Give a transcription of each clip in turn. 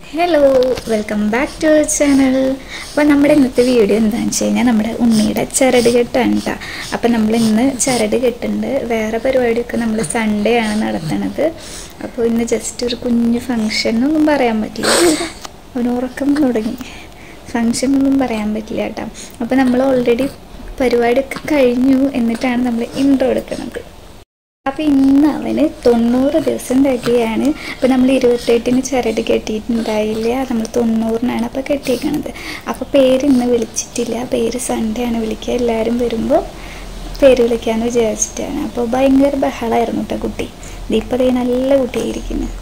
hello welcome back to our channel അപ്പോൾ നമ്മുടെ ഇന്നത്തെ വീഡിയോ എന്താണെന്ന് വെച്ച് കഴിഞ്ഞാൽ നമ്മുടെ ഉണ്ണിയുടെ ചരട് കെട്ടാണ് കേട്ടോ അപ്പോൾ നമ്മൾ ഇന്ന് ചരട് കെട്ടുണ്ട് വേറെ പരിപാടിയൊക്കെ നമ്മൾ സൺഡേ ആണ് നടത്തണത് അപ്പോൾ ഇന്ന് ജസ്റ്റ് ഒരു കുഞ്ഞു ഫങ്ഷൻ ഒന്നും പറയാൻ പറ്റില്ല അവന് ഉറക്കം തുടങ്ങി ഫങ്ഷൻ ഒന്നും പറയാൻ പറ്റില്ല കേട്ടോ അപ്പോൾ നമ്മൾ ഓൾറെഡി പരിപാടിയൊക്കെ കഴിഞ്ഞു എന്നിട്ടാണ് നമ്മൾ ഇൻട്രോ എടുക്കുന്നത് അപ്പോൾ ഇന്ന് അവന് തൊണ്ണൂറ് ദിവസം തികയാണ് അപ്പോൾ നമ്മൾ ഇരുപത്തെട്ടിന് ചരട് കെട്ടിയിട്ടുണ്ടായില്ല നമ്മൾ തൊണ്ണൂറിനാണ് അപ്പോൾ കെട്ടിയിരിക്കണത് അപ്പോൾ പേര് ഇന്ന് വിളിച്ചിട്ടില്ല പേര് സൺഡേ ആണ് വിളിക്കുക എല്ലാവരും വരുമ്പോൾ പേര് വിളിക്കാമെന്ന് വിചാരിച്ചിട്ടാണ് അപ്പോൾ ഭയങ്കര ബഹളമായിരുന്നു കേട്ടോ കുട്ടി ദീപതേ നല്ല കുട്ടിയായിരിക്കുന്നു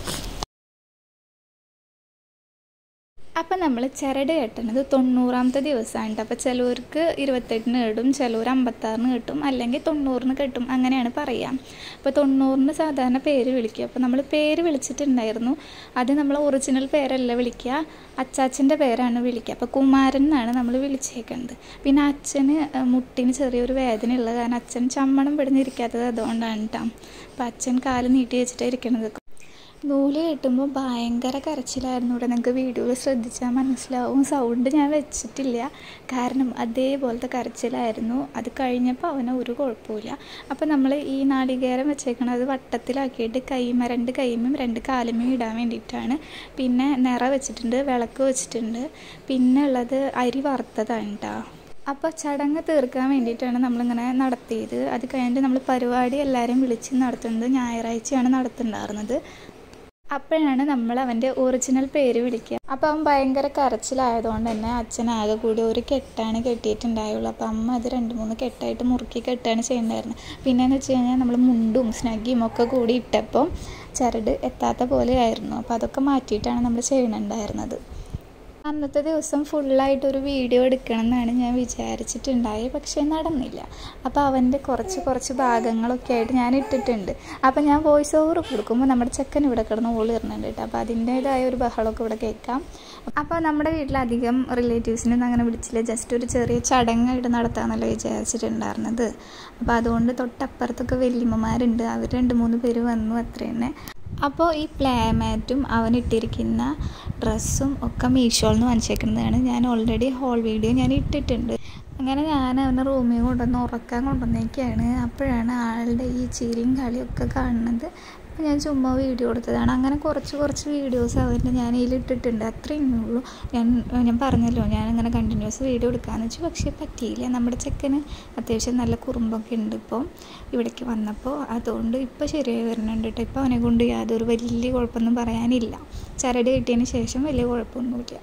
അപ്പം നമ്മൾ ചരട് കെട്ടണത് തൊണ്ണൂറാമത്തെ ദിവസമാണ് കേട്ടോ അപ്പോൾ ചിലവർക്ക് ഇരുപത്തെട്ടിന് കിട്ടും ചിലവർ അമ്പത്താറിന് കിട്ടും അല്ലെങ്കിൽ തൊണ്ണൂറിന് കിട്ടും അങ്ങനെയാണ് പറയുക അപ്പോൾ തൊണ്ണൂറിന് സാധാരണ പേര് വിളിക്കുക അപ്പോൾ നമ്മൾ പേര് വിളിച്ചിട്ടുണ്ടായിരുന്നു അത് നമ്മൾ ഒറിജിനൽ പേരല്ല വിളിക്കുക അച്ചാച്ചൻ്റെ പേരാണ് വിളിക്കുക അപ്പോൾ കുമാരൻ എന്നാണ് നമ്മൾ വിളിച്ചേക്കുന്നത് പിന്നെ അച്ഛന് മുട്ടിന് ചെറിയൊരു വേദന ഉള്ളത് കാരണം അച്ഛൻ ചമ്മണം പിടിഞ്ഞിരിക്കാത്തത് അതുകൊണ്ടാണ് കേട്ടോ അപ്പോൾ അച്ഛൻ കാല് നീട്ടി വെച്ചിട്ടാണ് ഇരിക്കണത് നൂല് കെട്ടുമ്പോൾ ഭയങ്കര കരച്ചിലായിരുന്നു ഇവിടെ നിങ്ങൾക്ക് വീഡിയോയിൽ ശ്രദ്ധിച്ചാൽ മനസ്സിലാവും സൗണ്ട് ഞാൻ വെച്ചിട്ടില്ല കാരണം അതേപോലത്തെ കരച്ചിലായിരുന്നു അത് കഴിഞ്ഞപ്പോൾ അവന് ഒരു കുഴപ്പമില്ല അപ്പോൾ നമ്മൾ ഈ നാളികേരം വെച്ചേക്കണത് വട്ടത്തിലാക്കിയിട്ട് കൈമ രണ്ട് കൈമയും രണ്ട് കാലുമയും ഇടാൻ വേണ്ടിയിട്ടാണ് പിന്നെ നിറ വെച്ചിട്ടുണ്ട് വിളക്ക് വെച്ചിട്ടുണ്ട് പിന്നെ ഉള്ളത് അരി വറുത്തതാണ് കേട്ടോ അപ്പോൾ ചടങ്ങ് തീർക്കാൻ വേണ്ടിയിട്ടാണ് നമ്മളിങ്ങനെ നടത്തിയത് അത് കഴിഞ്ഞിട്ട് നമ്മൾ പരിപാടി എല്ലാവരെയും വിളിച്ച് നടത്തുന്നത് ഞായറാഴ്ചയാണ് നടത്തുന്നുണ്ടായിരുന്നത് അപ്പോഴാണ് നമ്മൾ അവൻ്റെ ഒറിജിനൽ പേര് വിളിക്കുക അപ്പോൾ അവൻ ഭയങ്കര കരച്ചിലായതുകൊണ്ട് തന്നെ അച്ഛൻ ആകെ കൂടി ഒരു കെട്ടാണ് കെട്ടിയിട്ടുണ്ടായുള്ളൂ അപ്പോൾ അമ്മ അത് രണ്ട് മൂന്ന് കെട്ടായിട്ട് മുറുക്കി കെട്ടാണ് ചെയ്യുന്നുണ്ടായിരുന്നത് പിന്നെയെന്ന് വെച്ച് കഴിഞ്ഞാൽ നമ്മൾ മുണ്ടും സ്നഗിയും ഒക്കെ കൂടി ഇട്ടപ്പോൾ ചരട് എത്താത്ത പോലെ ആയിരുന്നു അപ്പോൾ അതൊക്കെ മാറ്റിയിട്ടാണ് നമ്മൾ ചെയ്യണുണ്ടായിരുന്നത് അന്നത്തെ ദിവസം ഫുള്ളായിട്ടൊരു വീഡിയോ എടുക്കണം എന്നാണ് ഞാൻ വിചാരിച്ചിട്ടുണ്ടായത് പക്ഷേ നടന്നില്ല അപ്പോൾ അവൻ്റെ കുറച്ച് കുറച്ച് ഭാഗങ്ങളൊക്കെ ആയിട്ട് ഞാൻ ഇട്ടിട്ടുണ്ട് അപ്പോൾ ഞാൻ വോയിസ് ഓവർ കൊടുക്കുമ്പോൾ നമ്മുടെ ചെക്കൻ ഇവിടെ കിടന്ന് ഓള് ഇടുന്നുണ്ട് കേട്ടോ അപ്പോൾ അതിൻ്റേതായ ഒരു ബഹളമൊക്കെ ഇവിടെ കേൾക്കാം അപ്പോൾ നമ്മുടെ വീട്ടിലധികം റിലേറ്റീവ്സിനൊന്നും അങ്ങനെ വിളിച്ചില്ല ജസ്റ്റ് ഒരു ചെറിയ ചടങ്ങായിട്ട് നടത്താമെന്നല്ല വിചാരിച്ചിട്ടുണ്ടായിരുന്നത് അപ്പോൾ അതുകൊണ്ട് തൊട്ടപ്പുറത്തൊക്കെ വല്യമ്മമാരുണ്ട് അവർ രണ്ട് മൂന്ന് പേര് വന്നു അത്ര തന്നെ അപ്പോൾ ഈ പ്ലേ മാറ്റും അവനിട്ടിരിക്കുന്ന ഡ്രസ്സും ഒക്കെ മീഷോയിൽ നിന്ന് വാങ്ങിച്ചേക്കുന്നതാണ് ഞാൻ ഓൾറെഡി ഹോൾ വീഡിയോ ഞാൻ ഇട്ടിട്ടുണ്ട് അങ്ങനെ ഞാൻ അവനെ റൂമിൽ കൊണ്ടുവന്ന് ഉറക്കാൻ കൊണ്ടുവന്നേക്കാണ് അപ്പോഴാണ് ആളുടെ ഈ ചിരിയും കളിയൊക്കെ കാണുന്നത് അപ്പോൾ ഞാൻ ചുമ്മാ വീഡിയോ എടുത്തതാണ് അങ്ങനെ കുറച്ച് കുറച്ച് വീഡിയോസ് അവൻ്റെ ഞാൻ ഇതിൽ ഇട്ടിട്ടുണ്ട് അത്രയേ ഉള്ളൂ ഞാൻ ഞാൻ പറഞ്ഞല്ലോ ഞാൻ അങ്ങനെ കണ്ടിന്യൂസ് വീഡിയോ എടുക്കാമെന്ന് വെച്ചു പക്ഷേ പറ്റിയില്ല നമ്മുടെ ചെക്കന് അത്യാവശ്യം നല്ല കുറുമ്പൊക്കെ ഉണ്ട് ഇപ്പോൾ ഇവിടേക്ക് വന്നപ്പോൾ അതുകൊണ്ട് ഇപ്പോൾ ശരിയായി വരുന്നുണ്ട് കേട്ടോ ഇപ്പോൾ അവനെ കൊണ്ട് യാതൊരു വലിയ കുഴപ്പമൊന്നും പറയാനില്ല ചരട് കിട്ടിയതിന് ശേഷം വലിയ കുഴപ്പമൊന്നുമില്ല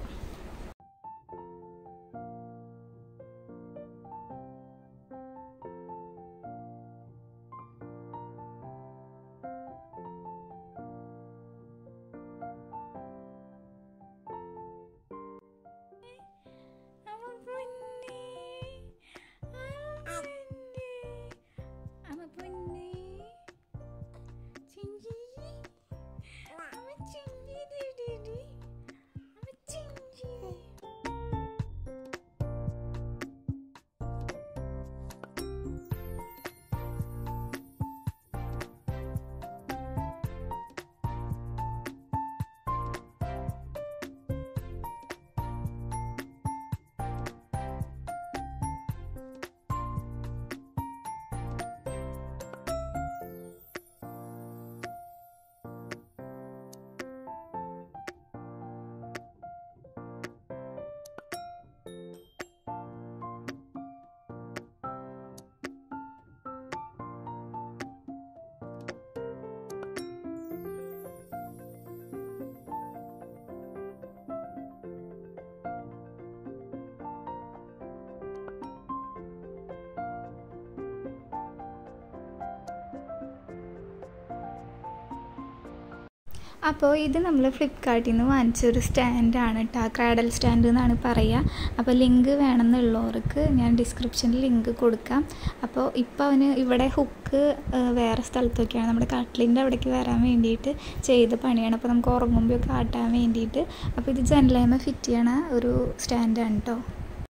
അപ്പോൾ ഇത് നമ്മൾ ഫ്ലിപ്കാർട്ടിൽ നിന്ന് വാങ്ങിച്ചൊരു സ്റ്റാൻഡാണ് കേട്ടോ ക്രാഡൽ സ്റ്റാൻഡ് എന്നാണ് പറയുക അപ്പോൾ ലിങ്ക് വേണമെന്നുള്ളവർക്ക് ഞാൻ ഡിസ്ക്രിപ്ഷനിൽ ലിങ്ക് കൊടുക്കാം അപ്പോൾ ഇപ്പോൾ അവന് ഇവിടെ ഹുക്ക് വേറെ സ്ഥലത്തൊക്കെയാണ് നമ്മുടെ കട്ട്ലിൻ്റെ അവിടേക്ക് വരാൻ വേണ്ടിയിട്ട് ചെയ്ത പണിയാണ് അപ്പോൾ നമുക്ക് ഉറങ്ങുമ്പോൾ കാട്ടാൻ വേണ്ടിയിട്ട് അപ്പോൾ ഇത് ജനലേമ ഫിറ്റ് ചെയ്യണ ഒരു സ്റ്റാൻഡാണ് കേട്ടോ